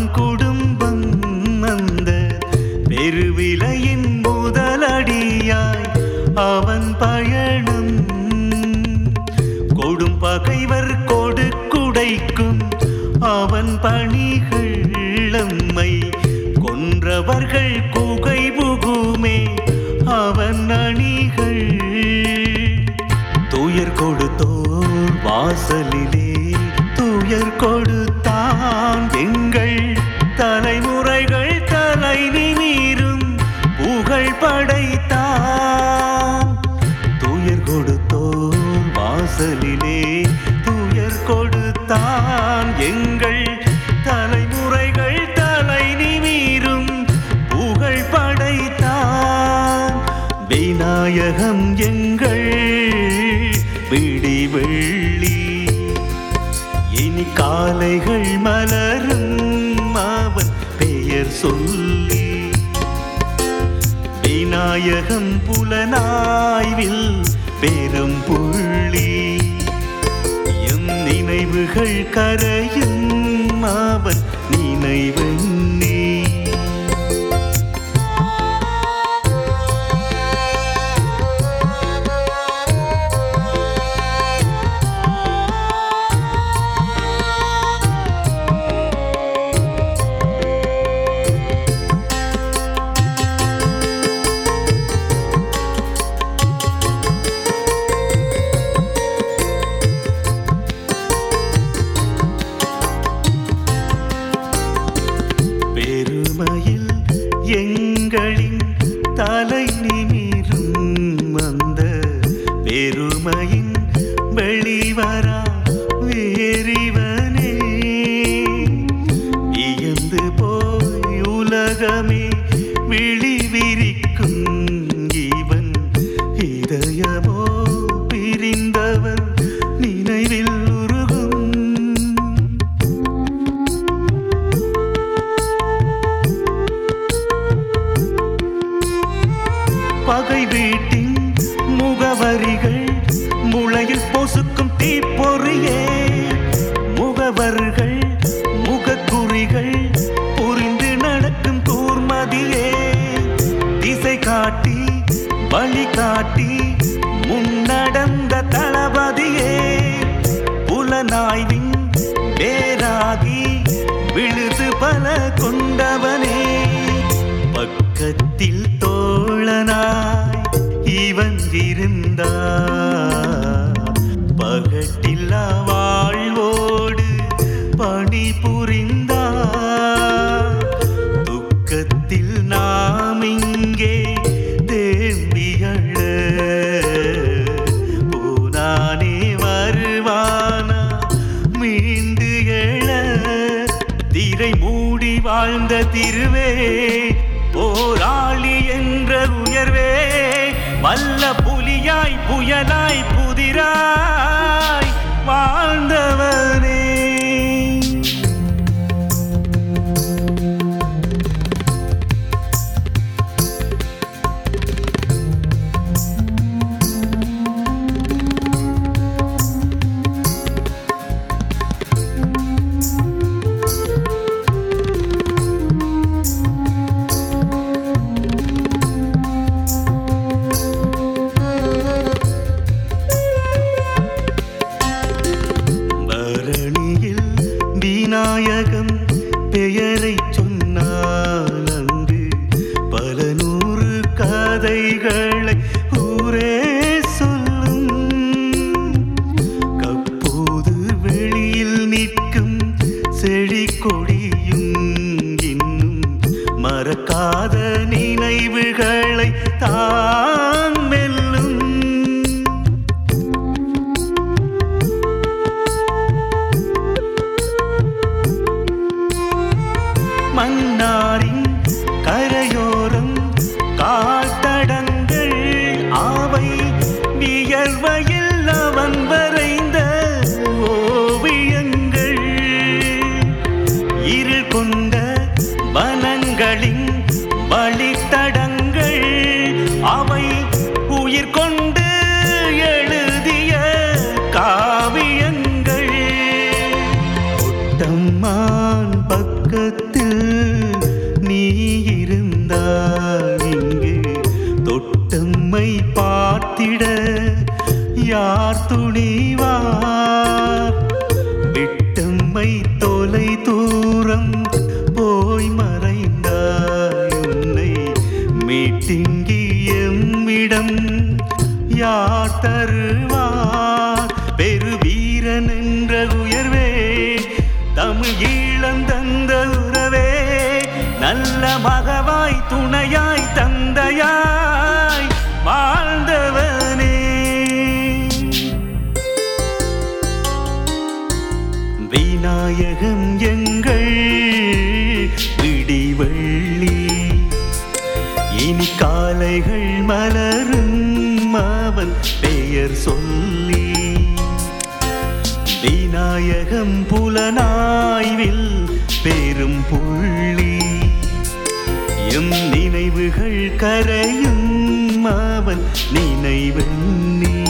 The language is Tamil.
குடும்பம் அந்த பெருவிலையின் முதலடியாய் அவன் பயணம் கொடும் பகைவர் கொடுக்குடைக்கும் அவன் பணிகள் அம்மை கொன்றவர்கள் குகை புகுமே அவன் அணிகள் துயர் கொடுத்தோர் வாசலிலே துயர் கொடுத்தான் எங்கள் தலைமுறைகள் தலை நிமிரும் புகழ் படைத்தான் துயர் கொடுத்தோர் வாசலிலே துயர் கொடுத்தான் எங்கள் தலைமுறைகள் தலை நிமிரும் புகழ் படைத்தான் விநாயகம் எங்கள் பிடி வெள்ளி இனி காலைகள் மலரும் அவன் பெயர் சொல்லி விநாயகம் புலனாய்வில் பெரும் புள்ளி எம் நினைவுகள் கரையும் அவன் நினைவெண்ணி பெருமையில் எங்களின் தலை நிமிரும் அந்த பெருமையின் வெளிவரா வேறிவனே இயந்து போய் உலகமே விழிவிரிக்கும் இவன் இதயமோ பிரிந்தவன் நினைவில் உருகும் பகை வீட்டின் முகவரிகள் முளையில் பொசுக்கும் தீப்பொறியே முகவர்கள் முகக்குறிகள் புரிந்து நடக்கும் கூர்மதியே திசை காட்டி வழி காட்டி முன்னடந்த தளபதியே புலனாய்வின் வேறாகி விழுது பல கொண்டவனே பக்கத்தில் தோழனாய் இவன் இருந்தார் பகட்டில்லா வாழ்வோடு பணி புரிந்தார் துக்கத்தில் நாம் இங்கே தேம்பியழ பூனானே வருவானா மீண்டு எழ திரை மூடி வாழ்ந்த திருவே போராளி என்ற உயர்வே வல்ல புலியாய் புயலாய் புதிராய் வாழ்ந்தவனே பரணியில் விநாயகம் பெயரை சொன்னால் அங்கு பல நூறு கதைகளை ஊரே சொல்லும் கப்போது வெளியில் நிற்கும் செழி கொடியும் இன்னும் மறக்காத நினைவுகளை தான் மெல்லும் மன்னாரின் கரையோரம் காட்டடங்கள் ஆவை வியர்வையில் அவன் வரைந்த ஓவியங்கள் இருள் கொண்ட வனங்களின் வழித்தடங்கள் அவை தொட்டம்மான் பக்கத்தில் நீ இருந்தால் இங்கு தொட்டம்மை பார்த்திட யார் துணிவார் விட்டம்மை தொலை தூரம் போய் மறைந்தாய் உன்னை மீட்டிங்கி எம்மிடம் யார் தருவார் பெருவீரன் என்ற உயர்வே தமிழ் ஈழந்தந்த உறவே நல்ல மகவாய் துணையாய் தந்தையாய் வாழ்ந்தவனே விநாயகம் எங்கள் விடிவள்ளி இனி காலைகள் மலரும் அவன் பெயர் சொல்லி விநாயகம் புலனாய்வில் பெரும் புள்ளி எம் நினைவுகள் கரையும் அவன் நினைவெண்ணி